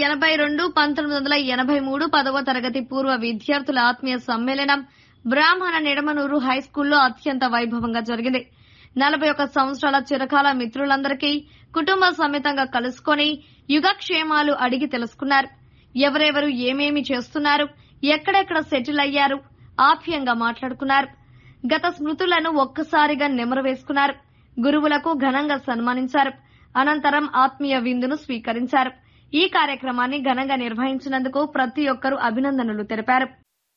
ఎనభై రెండు పంతొమ్మిది వందల ఎనభై మూడు పదవ తరగతి పూర్వ విద్యార్థుల ఆత్మీయ సమ్మేళనం బ్రాహ్మణ నిడమనూరు హై స్కూల్లో అత్యంత వైభవంగా జరిగింది నలభై ఒక్క సంవత్సరాల చిరకాల మిత్రులందరికీ కుటుంబ సమేతంగా కలుసుకొని యుగక్షేమాలు అడిగి తెలుసుకున్నారు ఎవరెవరు ఏమేమి చేస్తున్నారు ఎక్కడెక్కడ సెటిల్ అయ్యారు ఆప్యంగా మాట్లాడుకున్నారు గత స్మృతులను ఒక్కసారిగా నెమరు వేసుకున్నారు గురువులకు ఘనంగా సన్మానించారు అనంతరం ఆత్మీయ విందును స్వీకరించారు ఈ కార్యక్రమాన్ని ఘనంగా నిర్వహించినందుకు ప్రతి ఒక్కరూ అభినందనలు తెలిపారు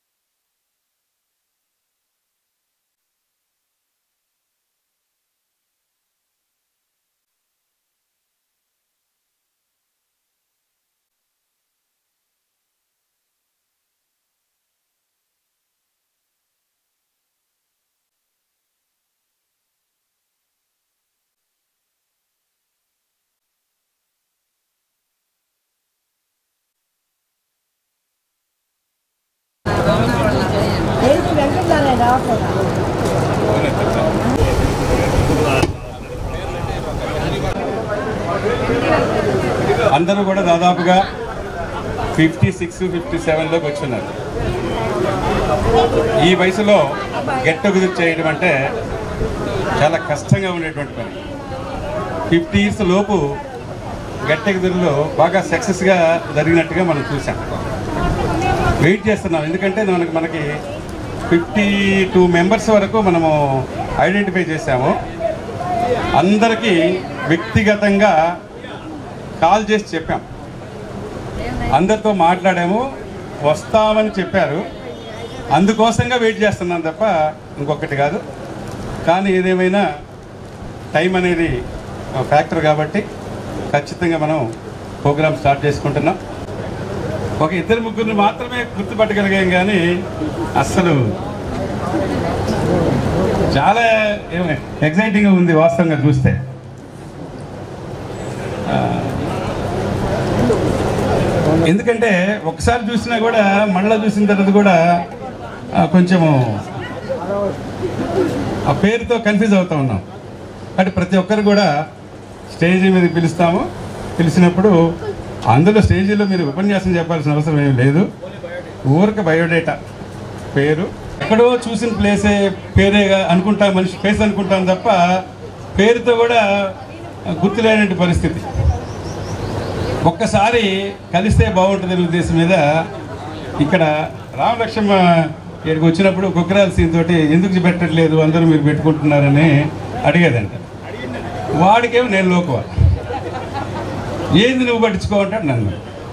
అందరూ కూడా దాదాపుగా ఫిఫ్టీ సిక్స్ ఫిఫ్టీ సెవెన్లోకి వచ్చున్నారు ఈ వయసులో గెట్ టుగెదర్ చేయడం అంటే చాలా కష్టంగా ఉండేటువంటి పని ఫిఫ్టీ ఇయర్స్ లోపు గెట్ టుగెదర్లో బాగా సక్సెస్గా జరిగినట్టుగా మనం చూసాం వెయిట్ చేస్తున్నాం ఎందుకంటే మనకి మనకి ఫిఫ్టీ టూ మెంబర్స్ వరకు మనము ఐడెంటిఫై చేశాము అందరికీ వ్యక్తిగతంగా కాల్ చేసి చెప్పాం అందరితో మాట్లాడాము వస్తామని చెప్పారు అందుకోసంగా వెయిట్ చేస్తున్నాం తప్ప ఇంకొకటి కాదు కానీ ఏదేమైనా టైం అనేది ఫ్యాక్టర్ కాబట్టి ఖచ్చితంగా మనం ప్రోగ్రామ్ స్టార్ట్ చేసుకుంటున్నాం ఒక ఇద్దరు ముగ్గురిని మాత్రమే గుర్తుపట్టగలిగాం కానీ అస్సలు చాలా ఎగ్జైటింగ్గా ఉంది వాస్తవంగా చూస్తే ఎందుకంటే ఒకసారి చూసినా కూడా మళ్ళా చూసిన తర్వాత కూడా ఆ, కొంచెము ఆ పేరుతో కన్ఫ్యూజ్ అవుతా ఉన్నాం అంటే ప్రతి ఒక్కరు కూడా స్టేజ్ మీద పిలుస్తాము పిలిచినప్పుడు అందులో స్టేజీలో మీరు ఉపన్యాసం చెప్పాల్సిన అవసరం ఏం లేదు ఊరికి బయోడేటా పేరు ఎక్కడో చూసిన ప్లేసే పేరేగా అనుకుంటాం మనిషి ఫేస్ అనుకుంటాం తప్ప పేరుతో కూడా గుర్తులేనటువంటి పరిస్థితి ఒక్కసారి కలిస్తే బాగుంటుందనే ఉద్దేశం మీద ఇక్కడ రామలక్ష్మ ఇక్కడికి వచ్చినప్పుడు కుక్కరాల సీన్ తోటి ఎందుకు పెట్టట్లేదు అందరూ మీరు పెట్టుకుంటున్నారని అడిగేదంట వాడికేమో నేను లోకువ ఏంది నువ్వు పట్టించుకో అంటాడు నన్ను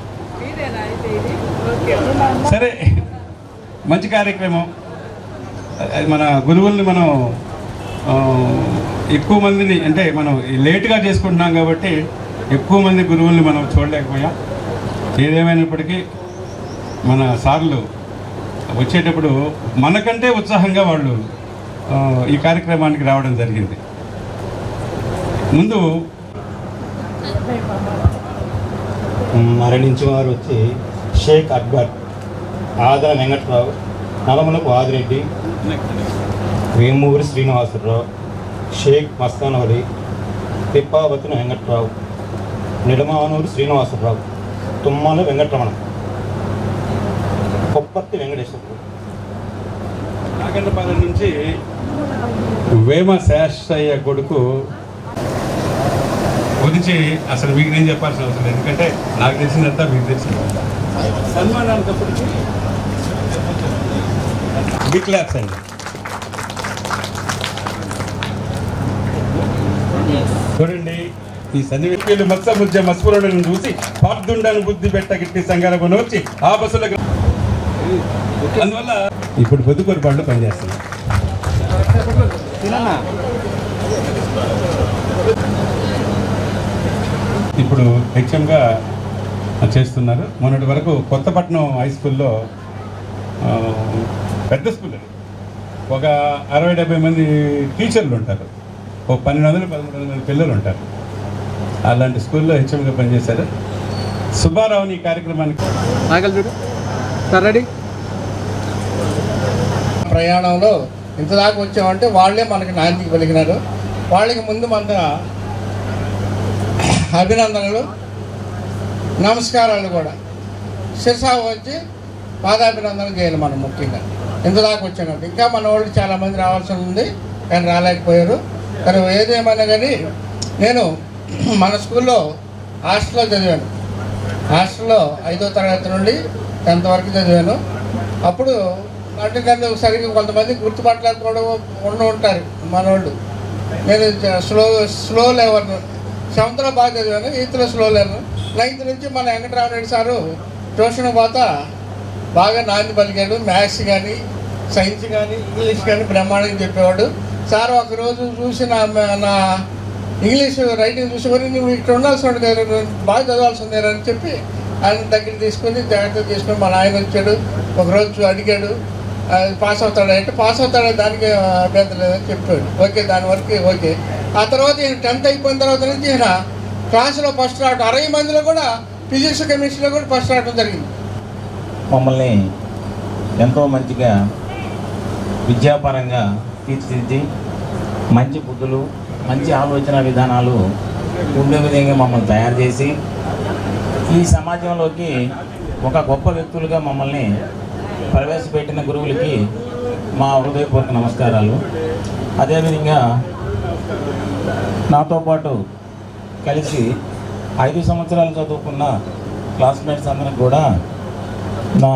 సరే మంచి కార్యక్రమం అది మన గురువుల్ని మనం ఆ, ఎక్కువ మందిని అంటే మనం లేటుగా చేసుకుంటున్నాం కాబట్టి ఎక్కువ మంది గురువుల్ని మనం చూడలేకపోయాం ఏదేమైనప్పటికీ మన సార్లు వచ్చేటప్పుడు మనకంటే ఉత్సాహంగా వాళ్ళు ఆ, ఈ కార్యక్రమానికి రావడం జరిగింది ముందు మరణించిన వారు వచ్చి షేక్ అక్బర్ ఆదర వెంకట్రావు నలమలపు ఆదిరెడ్డి వేమూరి శ్రీనివాసరావు షేక్ మస్తాన్ అలీ తిప్పావతిన వెంకట్రావు నిడమానూరు శ్రీనివాసరావు తుమ్మల వెంకటరమణ కొప్పర్తి వెంకటేశ్వరరావు నాగండపాలెం నుంచి వేమ శాస్త్రయ్య కొడుకు గురించి అసలు మీకు నేను చెప్పాల్సిన అవసరం లేదు ఎందుకంటే నాకు తెలిసినంత మీకు తెలిసింది సన్మానానికప్పటికి బిగ్ క్లాప్స్ అండి చూడండి ఈ సన్నివేశాలు మత్స ముద్ద మస్పులను చూసి పార్దుండను బుద్ధి పెట్ట గిట్టి సంఘాల వచ్చి ఆ బస్సులకు అందువల్ల ఇప్పుడు పొద్దుకూరు పళ్ళు పనిచేస్తుంది ఇప్పుడు హెచ్ఎంగా చేస్తున్నారు మొన్నటి వరకు కొత్తపట్నం హై స్కూల్లో ఆ, పెద్ద స్కూల్ అది ఒక అరవై డెబ్బై మంది టీచర్లు ఉంటారు ఒక పన్నెండు వందలు పదమూడు వందల మంది పిల్లలు ఉంటారు అలాంటి స్కూల్లో హెచ్ఎంగా పనిచేశారు సుబ్బారావుని ఈ కార్యక్రమానికి ఆకలి చూడు సార్ రెడీ ప్రయాణంలో ఇంతదాకా వచ్చామంటే వాళ్ళే మనకి నాంది పలికినారు వాళ్ళకి ముందు మన అభినందనలు నమస్కారాలు కూడా శిరసా వచ్చి పాదాభినందన చేయాలి మనం ముఖ్యంగా ఇంతదాకా వచ్చినట్టు ఇంకా మన వాళ్ళు చాలామంది రావాల్సి ఉంది కానీ రాలేకపోయారు కానీ ఏదేమైనా కానీ నేను మన స్కూల్లో హాస్టల్లో చదివాను హాస్టల్లో ఐదో తరగతి నుండి టెన్త్ వరకు చదివాను అప్పుడు అంటే నన్ను సరిగ్గా కొంతమంది గుర్తుపట్టలేకపోవడం ఉండి ఉంటారు మనోళ్ళు నేను చ- స్లో స్లో లెవెల్ సెవెంత్లో బాగా చదివాను ఎయిత్లో స్లో లెవెల్ నైన్త్ నుంచి మన వెంకటరామరెడ్డి సారు ట్యూషన్ పోతా బాగా నాంది పలికాడు మ్యాథ్స్ కానీ సైన్స్ కానీ ఇంగ్లీష్ కానీ బ్రహ్మాండంగా చెప్పేవాడు సార్ ఒకరోజు చూసి నా నా ఇంగ్లీష్ రైటింగ్ చూసి మరి నువ్వు ఇక్కడ ఉండాల్సి ఉండదు కదా, నువ్వు బాగా చదవాల్సి ఉంది కదా" అని చెప్పి ఆయన దగ్గర తీసుకొని జాగ్రత్త తీసుకొని మా నాయన వచ్చాడు ఒకరోజు అడిగాడు "ఆ, పాస్ అవుతాడా అంటే పాస్ అవుతాడా దానికి అభ్యంతరం లేదని చెప్పాడు ఓకే దాని వరకు ఓకే ఆ తర్వాత ఈయన టెన్త్ అయిపోయిన తర్వాత నుంచి ఈయన క్లాసులో ఫస్ట్ రావడం అరవై మందిలో కూడా ఫిజిక్స్ కెమిస్ట్రీలో కూడా ఫస్ట్ రావడం జరిగింది మమ్మల్ని ఎంతో మంచిగా విద్యాపరంగా తీర్చిదిద్ది మంచి బుద్ధులు మంచి ఆలోచన విధానాలు ఉండే విధంగా మమ్మల్ని తయారు చేసి ఈ సమాజంలోకి ఒక గొప్ప వ్యక్తులుగా మమ్మల్ని ప్రవేశపెట్టిన గురువులకి మా హృదయపూర్వక నమస్కారాలు అదేవిధంగా నాతో పాటు కలిసి ఐదు సంవత్సరాలు చదువుకున్న క్లాస్మేట్స్ అందరికి కూడా నా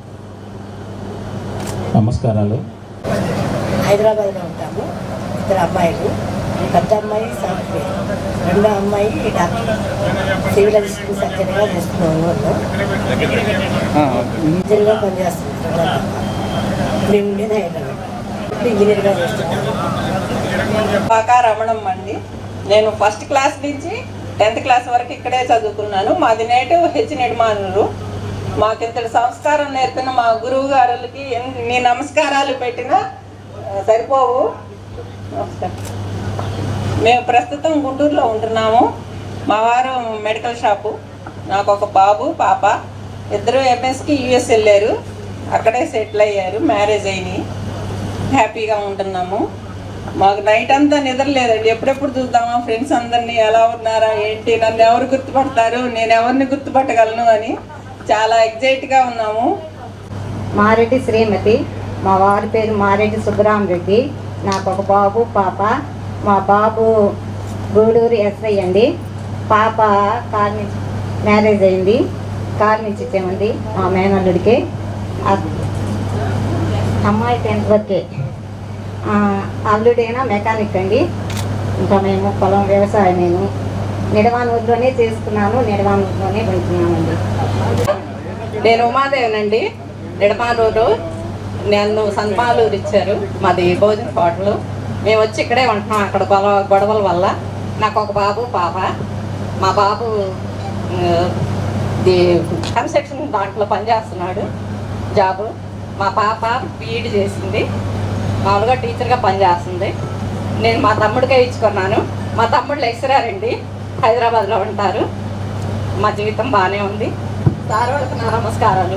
నమస్కారాలు హైదరాబాద్లో ఉంటాము ఇద్దరు అమ్మాయిలు పెద్ద అమ్మాయి సాఫ్ట్వేర్ రెండో అమ్మాయి డాక్టర్ సివిల్ అసిస్టెంట్ సర్జరీగా చేస్తున్నాం ఊళ్ళో ఇంజనీర్గా పనిచేస్తున్నాం మేము ఉండేది హైదరాబాద్ ఇప్పుడు ఇంజనీర్గా చేస్తున్నాము పాకా రమణం అండి నేను ఫస్ట్ క్లాస్ నుంచి టెన్త్ క్లాస్ వరకు ఇక్కడే చదువుకున్నాను మాది నేటివ్ హెచ్ నెడమానూరు మాకు ఇంతటి సంస్కారం నేర్పిన మా గురువు గారులకి ఎన్ని నమస్కారాలు పెట్టినా ఆ, సరిపోవు నమస్కారం మేము ప్రస్తుతం గుంటూరులో ఉంటున్నాము మా వారు మెడికల్ షాపు నాకు ఒక బాబు పాప ఇద్దరు ఎంఎస్కి యుఎస్ వెళ్ళారు అక్కడే సెటిల్ అయ్యారు మ్యారేజ్ అయినాయి హ్యాపీగా ఉంటున్నాము మాకు నైట్ అంతా నిద్ర లేదండి ఎప్పుడెప్పుడు చూద్దామా ఫ్రెండ్స్ అందరినీ ఎలా ఉన్నారా ఏంటి నన్ను ఎవరు గుర్తుపడతారు నేను ఎవరిని గుర్తుపట్టగలను అని చాలా ఎగ్జైట్గా ఉన్నాము మారెడ్డి శ్రీమతి మా వారి పేరు మారెడ్డి సుబ్బరామరెడ్డి నాకు ఒక బాబు పాప మా బాబు గూడూరు ఎస్ఐ అండి పాప కార్ నుంచి మ్యారేజ్ అయింది కార్ నుంచి ఇచ్చామండి మా మేనల్లుడికి ఆ- అమ్మాయి టెన్త్ వరకే ఆ, అల్లుడైనా మెకానిక్ అండి ఇంకా మేము పొలం వ్యవసాయం నేను నిడవానూరులోనే చేసుకున్నాను నిడవానూరులోనే ఉంటున్నామండి నేను ఉమాదేవినండి నిడమాలూరు నన్ను సంతమాలూరు ఇచ్చారు మాది భోజన హోటల్ మేము వచ్చి ఇక్కడే ఉంటున్నాం అక్కడ గొడవ గొడవల వల్ల నాకు ఒక బాబు పాప మా బాబు ఆ, ది కన్స్ట్రక్షన్ దాంట్లో పనిచేస్తున్నాడు జాబు మా పాప బీఈడి చేసింది మామూలుగా టీచర్గా పనిచేస్తుంది నేను మా తమ్ముడికే ఇచ్చుకున్నాను మా తమ్ముడు లెక్చరర్ అండి హైదరాబాద్లో ఉంటారు మా జీవితం బాగానే ఉంది సార్ వాళ్ళకి నా నమస్కారాలు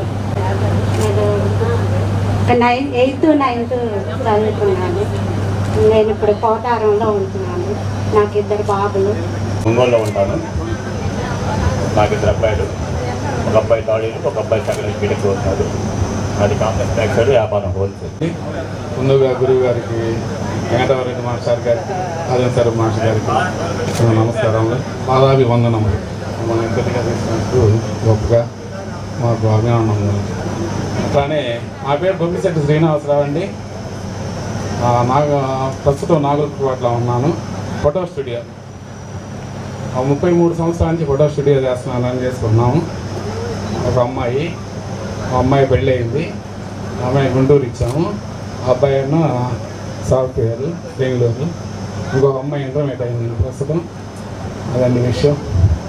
నేను నైన్ ఎయిత్ నైన్త్ చదువుతున్నాను నేను ఇప్పుడు పోతారంలో ఉంటున్నాను నాకు ఇద్దరు బాబులు ఒంగోలులో ఉంటాను నాకు ఇద్దరు అబ్బాయిలు ఒక అబ్బాయి థర్డ్ ఇయర్ ఒక అబ్బాయి సెకండ్ ఇయర్ బీటెక్ అవుతున్నాడు అది కాంప్లెక్స్ ట్యాక్స్ వ్యాపారం హోల్సేల్ ముందుగా గురువు గారికి వెంకటవరెడ్డి మాస్టర్ గారికి ఆదం సార్ మాస్టర్ గారికి నా నమస్కారములు పాదాభి వందనములు మన ఇద్దరిగా తీసుకున్నట్టు గొప్పగా మాకు అభినందనలు అట్లానే నా పేరు బొమ్మిశెట్టి శ్రీనివాసరావు అండి ఆ, నాగ ప్రస్తుతం నాగులపాట్లో ఉన్నాను ఫోటో స్టూడియో ఆ ముప్పై మూడు సంవత్సరాల నుంచి ఫోటో స్టూడియో చేస్తున్నాను అని చేసుకున్నాము ఒక అమ్మాయి ఆ అమ్మాయి పెళ్ళి అయింది ఆ అమ్మాయి గుంటూరు ఇచ్చాము ఆ అబ్బాయి ఏమో సాఫ్ట్వేర్ బెంగళూరు ఇంకొక అమ్మాయి ఇంటర్మీడియట్ అయింది ప్రస్తుతం అదండి విషయం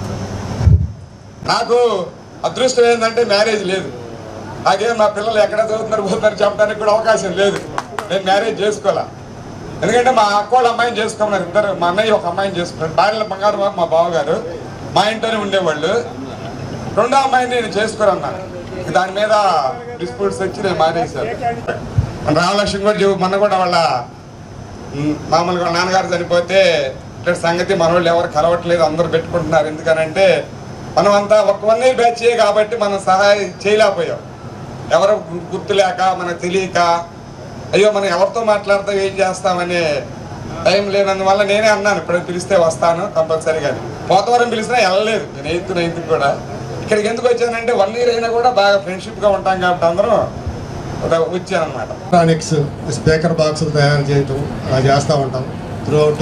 నాకు అదృష్టం ఏంటంటే మ్యారేజ్ లేదు నాకేం నా పిల్లలు ఎక్కడ చదువుతున్నారు పోతున్నారు చెప్పడానికి కూడా అవకాశం లేదు నేను మ్యారేజ్ చేసుకోవాలా ఎందుకంటే మా అక్క వాళ్ళ అమ్మాయిని చేసుకోమన్నారు ఇద్దరు మా అన్నయ్య ఒక అమ్మాయిని చేసుకున్నారు భార్యల బంగారు బాబు మా బావగారు మా ఇంట్లోనే ఉండేవాళ్ళు రెండో అమ్మాయిని నేను చేసుకోరన్నాను దాని మీద డిస్ప్యూట్స్ వచ్చి నేను మానేశాను మన రామలక్ష్మి కూడా చెప్పు మొన్న కూడా వాళ్ళ ఉమ్, మామూలుగా వాళ్ళ నాన్నగారు చనిపోతే ఇట్లాంటి సంగతి మన వాళ్ళు ఎవరు కలవట్లేదు అందరూ పెట్టుకుంటున్నారు ఎందుకనంటే మనం అంతా ఒక వన్ ఇయర్ బ్యాచ్ కాబట్టి మనం సహాయం చేయలేకపోయాం ఎవరు గుర్తులేక మనకు తెలియక అయ్యో మనం ఎవరితో మాట్లాడతాం ఏం చేస్తామనే టైం లేనందువల్ల నేనే అన్నాను ఇప్పుడు పిలిస్తే వస్తాను కంపల్సరీగా పోతవరం పిలిచినా వెళ్ళలేదు నేను ఎయిత్ నైన్త్ కూడా ఇక్కడికి ఎందుకు వచ్చానంటే వన్ ఇయర్ అయినా కూడా బాగా ఫ్రెండ్షిప్గా ఉంటాం కాబట్టి అందరం వచ్చాను అనమాట ఎలక్ట్రానిక్స్ స్పీకర్ బాక్సులు తయారు చేయటం అలా చేస్తూ ఉంటాం త్రూ అవుట్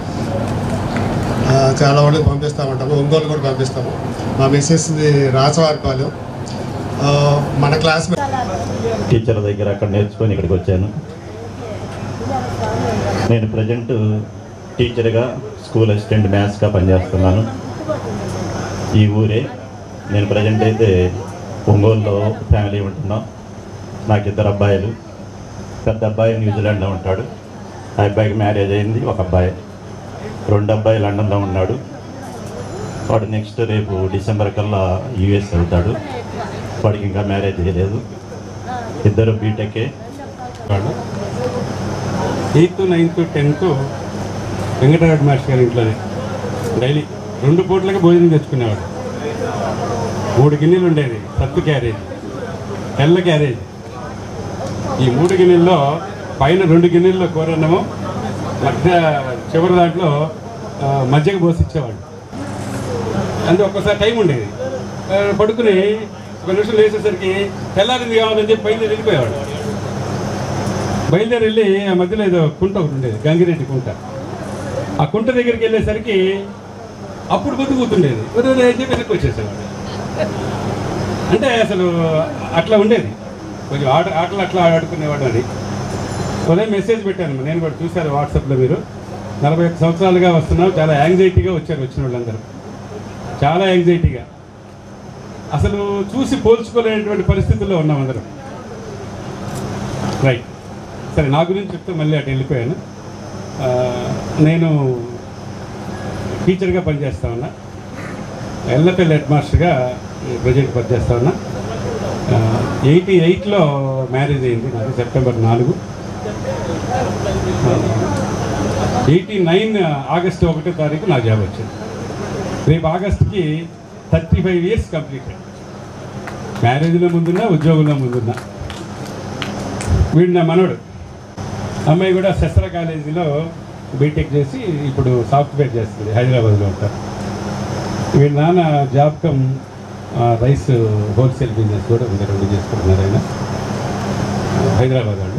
చాలా వాళ్ళకి పంపిస్తూ ఉంటాము ఒంగోలు కూడా పంపిస్తాము మా మిస్సెస్ది రాసవారిపాలెం ఆ, మన క్లాస్ టీచర్ దగ్గర అక్కడ నేర్చుకొని ఇక్కడికి వచ్చాను నేను ప్రజెంట్ టీచర్గా స్కూల్ అసిస్టెంట్ మ్యాథ్స్గా పనిచేస్తున్నాను ఈ ఊరే నేను ప్రజెంట్ అయితే ఒంగోలులో ఫ్యామిలీ ఉంటున్నాం నాకు ఇద్దరు అబ్బాయిలు పెద్ద అబ్బాయి న్యూజిలాండ్లో ఉంటాడు ఆ అబ్బాయికి మ్యారేజ్ అయింది ఒక అబ్బాయి రెండు అబ్బాయి లండన్లో ఉన్నాడు వాడు నెక్స్ట్ రేపు డిసెంబర్ కల్లా యూఎస్ వెళ్తాడు వాడికి ఇంకా మ్యారేజ్ చేయలేదు ఇద్దరు బీటెకే వాళ్ళు eighth ninth tenth Venkatareddy master గారి ఇంట్లోనే డైలీ రెండు పూట్లకి భోజనం తెచ్చుకునేవాడు మూడు గిన్నెలు ఉండేది సత్తు క్యారేజ్ తెల్ల క్యారేజ్ ఈ మూడు గిన్నెల్లో పైన రెండు గిన్నెల్లో కూరన్నము మధ్య చివరి దాంట్లో ఆ, మజ్జిగ పోసి ఇచ్చేవాడు అంటే ఒక్కసారి టైం ఉండేది ఆ, పడుకుని ఒక నిమిషం లేచేసరికి తెల్లారింది కావాలని చెప్పి బయలుదేరి వెళ్ళిపోయేవాడు బయలుదేరి వెళ్ళి ఆ మధ్యలో ఏదో కుంట ఒకటి ఉండేది గంగిరెడ్డి కుంట ఆ కుంట దగ్గరికి వెళ్ళేసరికి అప్పుడు బుద్ధి కూతుండేది ఉదయం అని చెప్పి వెనక్కి వచ్చేసేవాడు అంటే అసలు అట్లా ఉండేది కొంచెం ఆట ఆటలు అట్లా ఆడుకునేవాడు అని ఉదయం మెసేజ్ పెట్టాను నేను కూడా చూశాను వాట్సాప్లో మీరు నలభై ఒక్క సంవత్సరాలుగా వస్తున్నాం చాలా యాంగ్జైటీగా వచ్చారు వచ్చిన వాళ్ళందరూ చాలా యాంగ్జైటీగా అసలు చూసి పోల్చుకోలేనటువంటి పరిస్థితుల్లో ఉన్నాం అందరం రైట్ సరే నా గురించి చెప్తే మళ్ళీ అటు వెళ్ళిపోయాను ఆ, నేను టీచర్గా పనిచేస్తా ఉన్నా ఎల్లపల్లి హెడ్ మాస్టర్గా ప్రజెంట్ పనిచేస్తా ఉన్నా ఎయిటీ ఎయిట్లో మ్యారేజ్ అయింది నాకు సెప్టెంబర్ నాలుగు ఎయిటీ నైన్ ఆగస్టు ఒకటో తారీఖు నా జాబ్ వచ్చింది రేపు ఆగస్టుకి థర్టీ ఫైవ్ ఇయర్స్ కంప్లీటెడ్ మ్యారేజ్లో ముందున్నా ఉద్యోగంలో ముందున్నా వీడు నా మనోడు అమ్మాయి కూడా శస్త్ర కాలేజీలో బీటెక్ చేసి ఇప్పుడు సాఫ్ట్వేర్ చేస్తుంది హైదరాబాద్లో ఉంటారు వీళ్ళ నాన్న జాబ్ కమ్ ఆ, రైస్ హోల్సేల్ బిజినెస్ కూడా ఉంది రెండు చేసుకుంటున్నారు ఆయన హైదరాబాద్ వాళ్ళు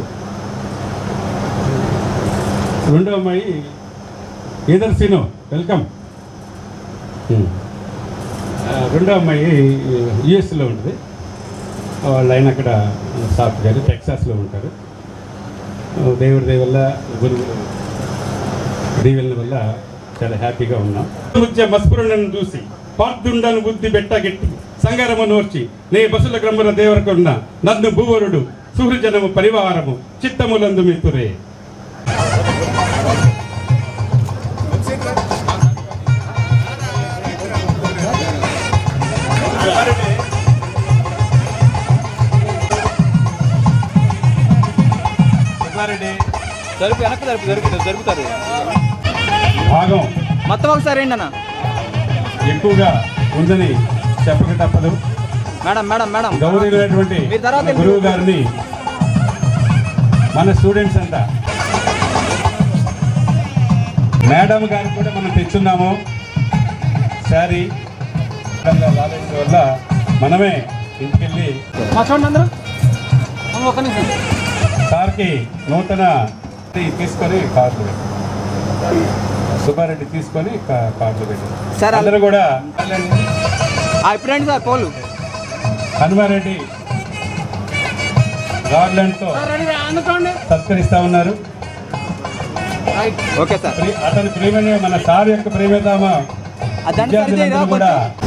రెండో అమ్మాయి ఈదర్ సీను వెల్కమ్ ఉమ్. ఆ, రెండో అమ్మాయి యుఎస్లో ఉంటుంది వాళ్ళు ఆయన అక్కడ సాఫ్ట్వేర్ టెక్సాస్లో ఉంటారు దేవుడి దయ వల్ల గురువు దీవెన వల్ల చాలా హ్యాపీగా ఉన్నాం ముత్య మస్పురణను చూసి పార్థుండను బుద్ధి బెట్టగెట్టి సంగరము నోర్చి నే బసుల గ్రమ్మల దేవరకొండ నన్ను భూవరుడు సుహృజనము పరివారము చిత్తములందు మిత్తురే జరుపు వెనక్కి జరుపు జరుపు జరుపుతారు భాగం మొత్తం ఒకసారి ఏంటి అన్న ఎక్కువగా ఉందని చెప్పక తప్పదు మేడం మేడం మేడం గౌరవమైనటువంటి మీరు తర్వాత మన గురువు గారిని మన స్టూడెంట్స్ అంతా మేడం గారికి కూడా మనం తెచ్చున్నాము శారీ రాలేదు వల్ల మనమే ఇంటికెళ్ళి మా చూడండి అందరూ అమ్మ, ఒక్క నిమిషం సార్కి నూతన ఇది తీసుకొని కార్లు పెట్టారు సుబ్బారెడ్డి తీసుకొని కా- కార్లు పెట్టారు సార్, అందరూ కూడా ఆ, ఇప్పుడేంటి సార్ పోలు హనుమారెడ్డి గార్లెండ్తో సత్కరిస్తా ఉన్నారు ఓకే సార్ ప్రి- అతని ప్రేమ మన సార్ యొక్క ప్రేమతామ ఆ దండ సరిచేయరా విద్యార్థులందరూ కూడా కొంచెం.